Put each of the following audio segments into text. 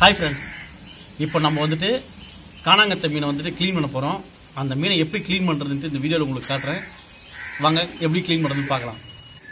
hi friends இப்போ நம்ம வந்துட்டு காணாங்கத்தை மீனை வந்துட்டு க்ளீன் பண்ண போகிறோம் அந்த மீனை எப்படி க்ளீன் பண்ணுறதுன்ட்டு இந்த வீடியோவில் உங்களுக்கு காட்டுறேன் வாங்க எப்படி க்ளீன் பண்ணுறதுன்னு பார்க்கலாம்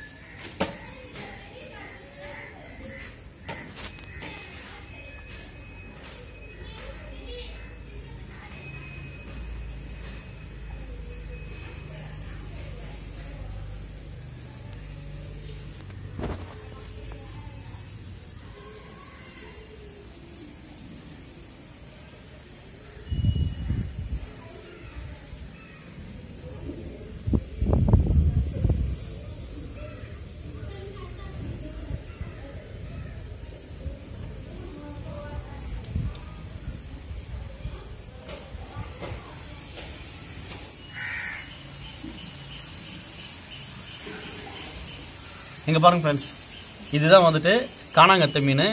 இங்கே பாருங்க ஃப்ரெண்ட்ஸ் இதுதான் வந்துட்டு காணாங்கத்தை மீன்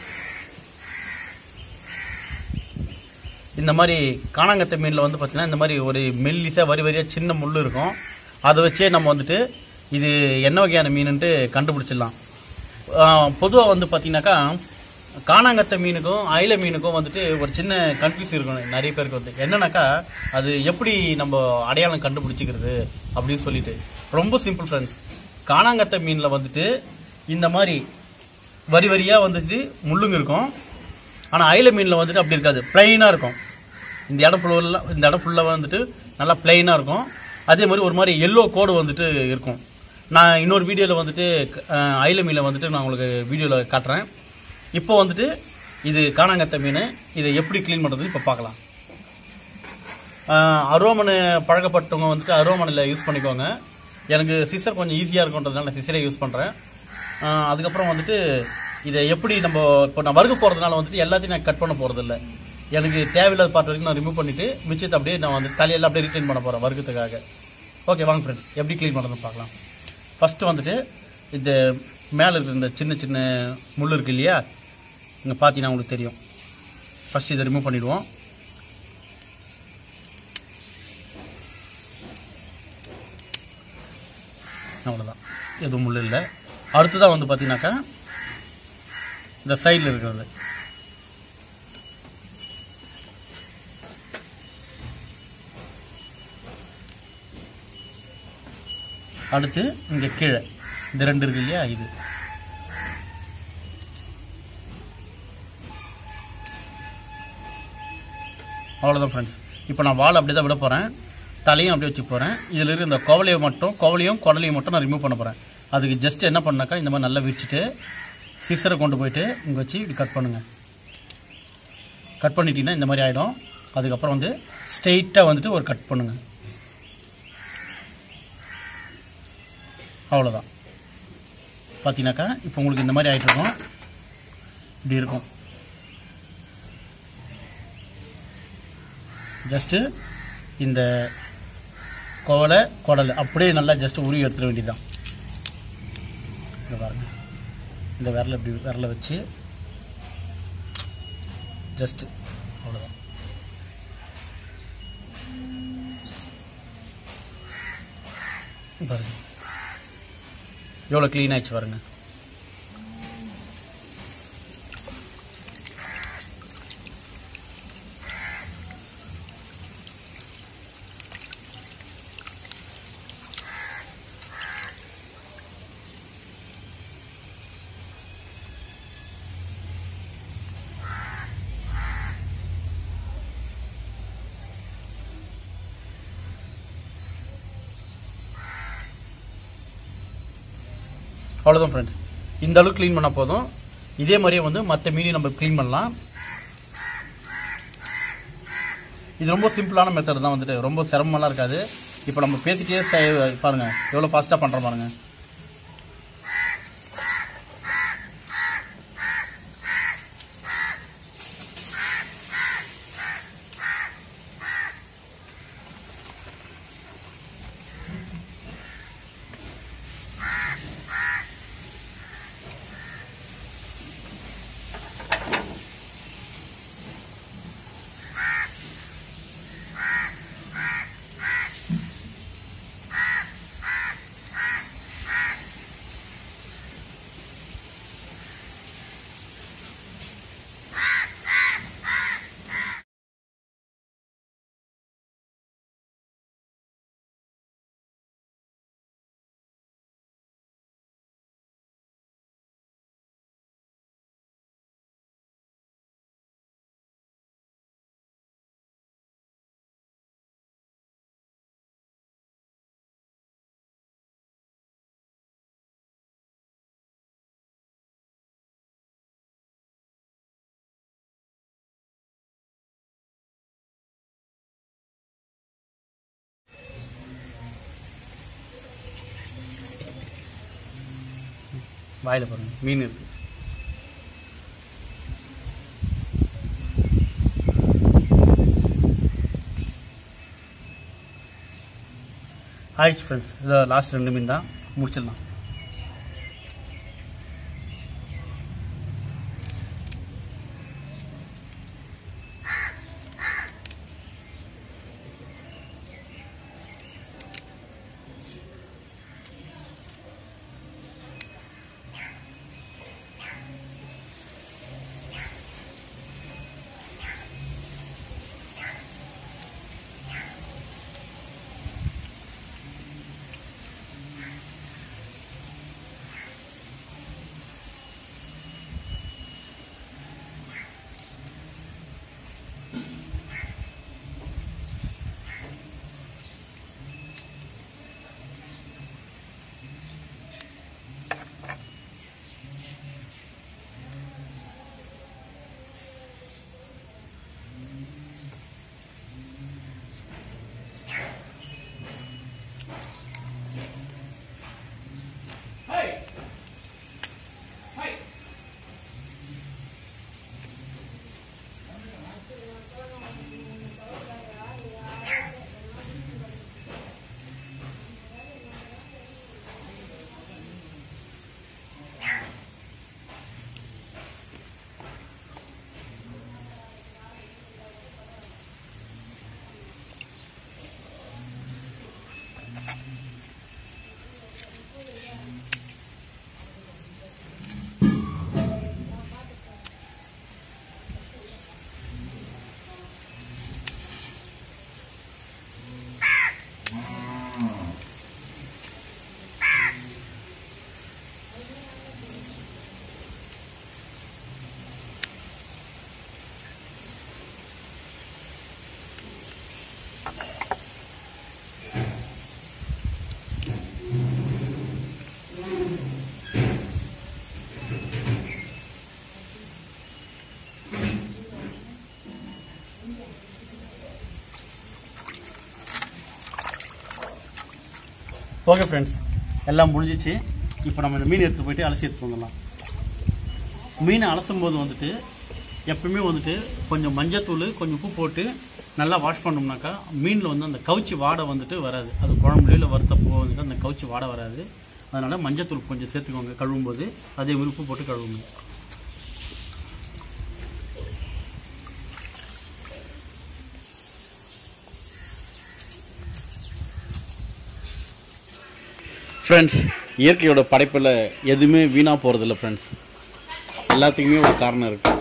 இந்த மாதிரி காணாங்கத்தை மீனில் வந்து பார்த்தீங்கன்னா இந்த மாதிரி ஒரு மெல்லிசா வரி வரியாக சின்ன முள் இருக்கும் அதை வச்சே நம்ம வந்துட்டு இது என்ன வகையான மீனுன்ட்டு கண்டுபிடிச்சிடலாம் பொதுவாக வந்து பார்த்தீங்கன்னாக்கா காணாங்கத்தை மீனுக்கும் அயில மீனுக்கும் வந்துட்டு ஒரு சின்ன கன்ஃபியூஸ் இருக்கும் நிறைய பேருக்கு வந்து என்னன்னாக்கா அது எப்படி நம்ம அடையாளம் கண்டுபிடிச்சிக்கிறது அப்படின்னு சொல்லிட்டு ரொம்ப சிம்பிள் ஃப்ரெண்ட்ஸ் காணாங்கத்தை மீனில் வந்துட்டு இந்த மாதிரி வரி வரியாக வந்துட்டு முள்ளுங்க இருக்கும் ஆனால் அயில மீனில் வந்துட்டு அப்படி இருக்காது பிளைனாக இருக்கும் இந்த இடம் ஃபுல்லாக இந்த இடம் ஃபுல்லாக வந்துட்டு நல்லா பிளைனாக இருக்கும் அதே மாதிரி ஒரு மாதிரி எல்லோ கோடு வந்துட்டு இருக்கும் நான் இன்னொரு வீடியோவில் வந்துட்டு அஹ், அயில மீனில் வந்துட்டு நான் உங்களுக்கு வீடியோவில் காட்டுறேன் இப்போ வந்துட்டு இது காணாங்கத்தை மீன் இதை எப்படி க்ளீன் பண்ணுறதுன்னு இப்போ பார்க்கலாம் அருவாமனை பழக்கப்பட்டவங்க வந்துட்டு அருவாமனையில் யூஸ் பண்ணிக்கோங்க எனக்கு சிசர் கொஞ்சம் ஈஸியாக இருக்குன்றதுனால நான் சிசரே யூஸ் பண்ணுறேன் அதுக்கப்புறம் வந்துட்டு இதை எப்படி நம்ம இப்போ நான் வறுக்க போகிறதுனால வந்துட்டு எல்லாத்தையும் நான் கட் பண்ண போகிறதில்ல எனக்கு தேவையில்லாத பார்ட் வரைக்கும் நான் ரிமூவ் பண்ணிவிட்டு மிச்சத்தை அப்படியே நான் வந்து தலையெல்லாம் அப்படியே ரிட்டைன் பண்ண போகிறேன் வறுக்கிறதுக்காக ஓகே வாங்க ஃப்ரெண்ட்ஸ் எப்படி க்ளீன் பண்ணுறதுன்னு பார்க்கலாம் ஃபஸ்ட்டு வந்துட்டு இந்த மேலே இருக்கிற இந்த சின்ன சின்ன முள் இருக்கு இல்லையா இங்கே பார்த்தீங்கன்னா உங்களுக்கு தெரியும் ஃபஸ்ட் இதை ரிமூவ் பண்ணிவிடுவோம் அவ்வளோதான் எதுவும் முள் இல்லை அடுத்ததாக வந்து பார்த்தீங்கன்னாக்கா இந்த சைடில் இருக்கிறது அடுத்து இங்கே கீழே இந்த ரெண்டு இருக்கு இல்லையா இது அவ்வளோதான் ஃப்ரெண்ட்ஸ் இப்போ நான் வால் அப்படியே தான் விட போகிறேன் தலையும் அப்படியே வச்சு போகிறேன் இதில் இருக்கிற இந்த கோவலையை மட்டும் கோவலையும் குடலையும் மட்டும் நான் ரிமூவ் பண்ண போகிறேன் அதுக்கு ஜஸ்ட் என்ன பண்ணாக்கா இந்த மாதிரி நல்லா விரிச்சிட்டு சிசரை கொண்டு போயிட்டு இங்கே வச்சு இப்படி கட் பண்ணுங்கள் கட் பண்ணிட்டீங்கன்னா இந்த மாதிரி ஆகிடும் அதுக்கப்புறம் வந்து ஸ்ட்ரெயிட்டாக வந்துட்டு ஒரு கட் பண்ணுங்கள் அவ்வளோதான் பார்த்தீங்கன்னாக்கா இப்போ உங்களுக்கு இந்த மாதிரி ஆகிட்டு இருக்கும் இப்படி இருக்கும் ஜஸ்ட்டு இந்த கோவலை குடல் அப்படியே நல்லா ஜஸ்ட் உருவி எடுத்துட வேண்டியதுதான் இங்க பாருங்க இந்த விரலை இப்படி விரலை வச்சு ஜஸ்ட் அவ்வளோதான் பாருங்க எவ்வளோ க்ளீன் ஆயிடுச்சு பாருங்க அவ்வளோதான் ஃப்ரெண்ட்ஸ் இந்த அளவுக்கு க்ளீன் பண்ணால் போதும் இதே மாதிரியே வந்து மற்ற மீடியம் நம்ம க்ளீன் பண்ணலாம் இது ரொம்ப சிம்பிளான மெத்தட் தான் வந்துட்டு ரொம்ப சிரமமெல்லாம் இருக்காது இப்போ நம்ம பேசிட்டே செய்- பாருங்க எவ்வளோ ஃபாஸ்ட்டாக பண்ணுறோம் பாருங்க வாயில் பாருங்க மீன் இருக்கு ஆயிடுச்சு ஃப்ரெண்ட்ஸ் இதை லாஸ்ட் ரெண்டு மீன் தான் முடிச்சிடலாம் ஓகே ஃப்ரெண்ட்ஸ் எல்லாம் முடிஞ்சிச்சு இப்போ நம்ம இந்த மீன் எடுத்து போயிட்டு அலசி எடுத்து வந்துடலாம் மீனை அலசும் போது வந்துட்டு எப்பவுமே வந்துட்டு கொஞ்சம் மஞ்சத்தூள் கொஞ்சம் உப்பு போட்டு நல்லா வாஷ் பண்ணோம்னாக்கா மீனில் வந்து அந்த கவுச்சி வாடை வந்துட்டு வராது அது குழம்புல வறுத்தப்போ வந்துட்டு அந்த கவுச்சி வாடை வராது அதனால மஞ்சத்தூள் கொஞ்சம் சேர்த்துக்கோங்க கழுவும் போது அதே மாதிரி உப்பு போட்டு கழுவுங்க ஃப்ரெண்ட்ஸ் இயற்கையோட படைப்பில் எதுவுமே வீணாக போகிறதில்ல ஃப்ரெண்ட்ஸ் எல்லாத்துக்குமே ஒரு காரணம் இருக்குது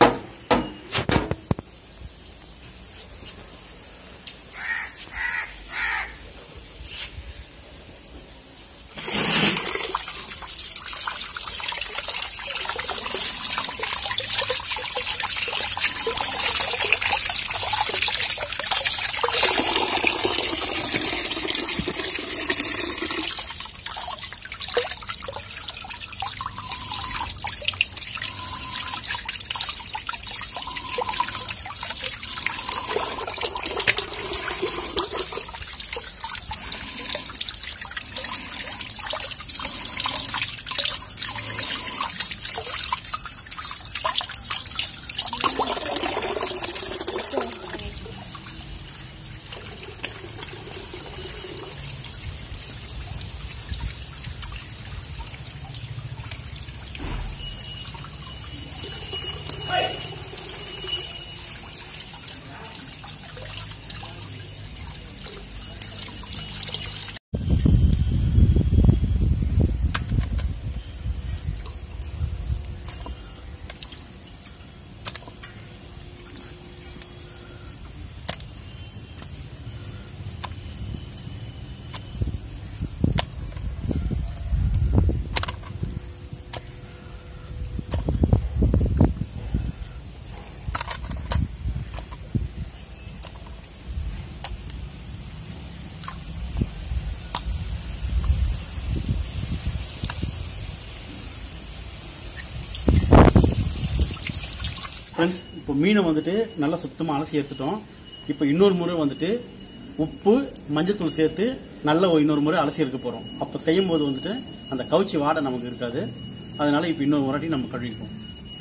ஃப்ரெண்ட்ஸ் இப்போ மீனை வந்துட்டு நல்லா சுத்தமாக அலசி எடுத்துட்டோம் இப்போ இன்னொரு முறை வந்துட்டு உப்பு மஞ்சத்தூள் சேர்த்து நல்லா ஒரு இன்னொரு முறை அலசி எடுக்க போகிறோம் அப்போ செய்யும் போது வந்துட்டு அந்த கவுச்சி வாடை நமக்கு இருக்காது அதனால இப்போ இன்னொரு வாட்டி நம்ம கழுவிப்போம்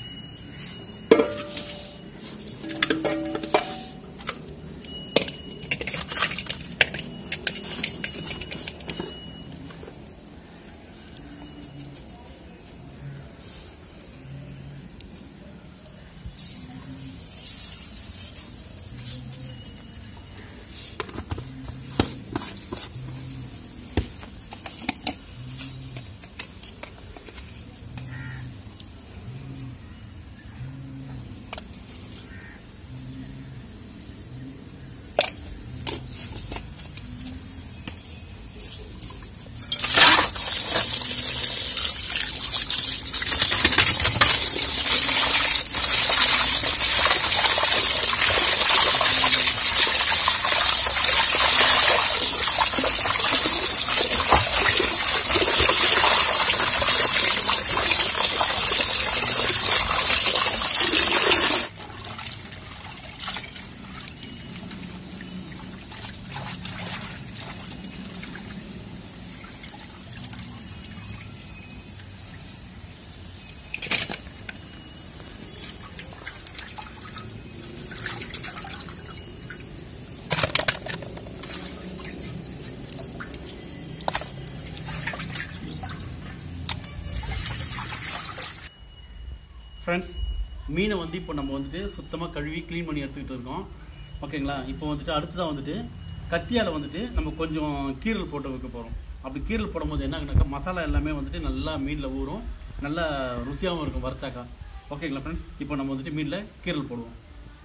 ஃப்ரெண்ட்ஸ் மீனை வந்து இப்போ நம்ம வந்துட்டு சுத்தமாக கழுவி க்ளீன் பண்ணி எடுத்துக்கிட்டு இருக்கோம் ஓகேங்களா இப்போ வந்துட்டு அடுத்ததாக வந்துட்டு கத்தியால் வந்துட்டு நம்ம கொஞ்சம் கீரல் போட்டு வைக்க போகிறோம் அப்படி கீரல் போடும்போது என்னங்கனாக்கா மசாலா எல்லாமே வந்துட்டு நல்லா மீனில் ஊறும் நல்லா ருசியாகவும் இருக்கும் வறுத்தாக்கா ஓகேங்களா ஃப்ரெண்ட்ஸ் இப்போ நம்ம வந்துட்டு மீனில் கீரல் போடுவோம்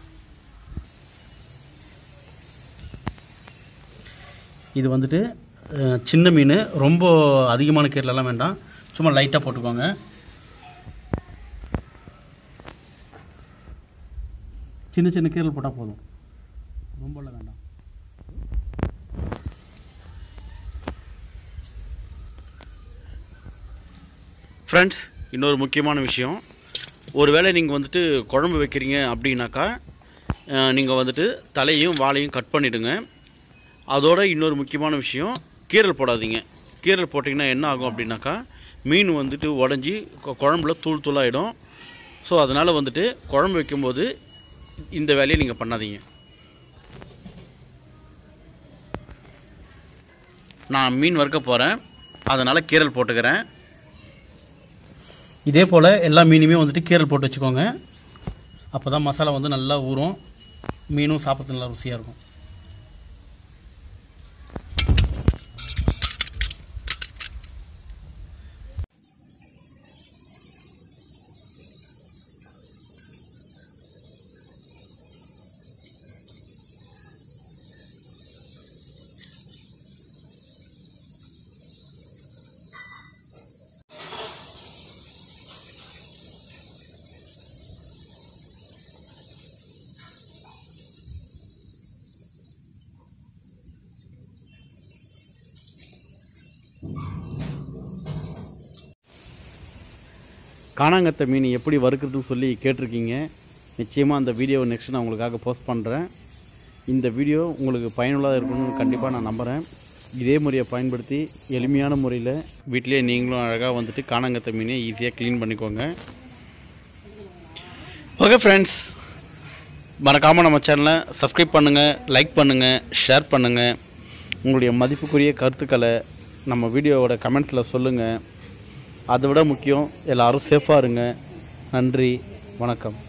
இது வந்துட்டு அஹ், சின்ன மீன் ரொம்ப அதிகமான கீரலெல்லாம் வேண்டாம் சும்மா லைட்டாக போட்டுக்கோங்க சின்ன சின்ன கீரல் போட்டால் போதும் ரொம்பலாம் வேண்டாம் ஃப்ரெண்ட்ஸ் இன்னொரு முக்கியமான விஷயம் ஒருவேளை நீங்கள் வந்துட்டு குழம்பு வைக்கிறீங்க அப்படின்னாக்கா நீங்கள் வந்துட்டு தலையும் வாலையும் கட் பண்ணிவிடுங்க அதோட இன்னொரு முக்கியமான விஷயம் கீரல் போடாதீங்க கீரல் போட்டிங்கன்னா என்ன ஆகும் அப்படின்னாக்கா மீன் வந்துட்டு உடஞ்சி கொ- குழம்புல தூள் தூளாயிடும் ஸோ அதனால் வந்துட்டு குழம்பு வைக்கும்போது இந்த வேலையை நீங்கள் பண்ணாதீங்க நான் மீன் வறுக்க போகிறேன் அதனால் கீரல் போட்டுக்கிறேன் இதே போல் எல்லா மீனுமே வந்துட்டு கீரல் போட்டு வச்சுக்கோங்க அப்போ தான் மசாலா வந்து நல்லா ஊறும் மீனும் சாப்பிட்றது நல்லா ருசியாக இருக்கும் காணாங்கத்தை மீன் எப்படி வறுக்கிறதுன்னு சொல்லி கேட்டிருக்கீங்க நிச்சயமாக அந்த வீடியோவை நெக்ஸ்ட் நான் உங்களுக்காக போஸ்ட் பண்ணுறேன் இந்த வீடியோ உங்களுக்கு பயனுள்ளதாக இருக்கணும்னு கண்டிப்பாக நான் நம்புகிறேன் இதே முறையை பயன்படுத்தி எளிமையான முறையில் வீட்டிலேயே நீங்களும் அழகாக வந்துட்டு காணாங்கத்தை மீனை ஈஸியாக க்ளீன் பண்ணிக்கோங்க ஓகே ஃப்ரெண்ட்ஸ் மறக்காமல் நம்ம சேனலை சப்ஸ்கிரைப் பண்ணுங்கள் லைக் பண்ணுங்கள் ஷேர் பண்ணுங்கள் உங்களுடைய மதிப்புக்குரிய கருத்துக்களை நம்ம வீடியோவோட கமெண்ட்ஸில் சொல்லுங்கள் அதை விட முக்கியம் எல்லாரும் சேஃபாக இருங்க நன்றி வணக்கம்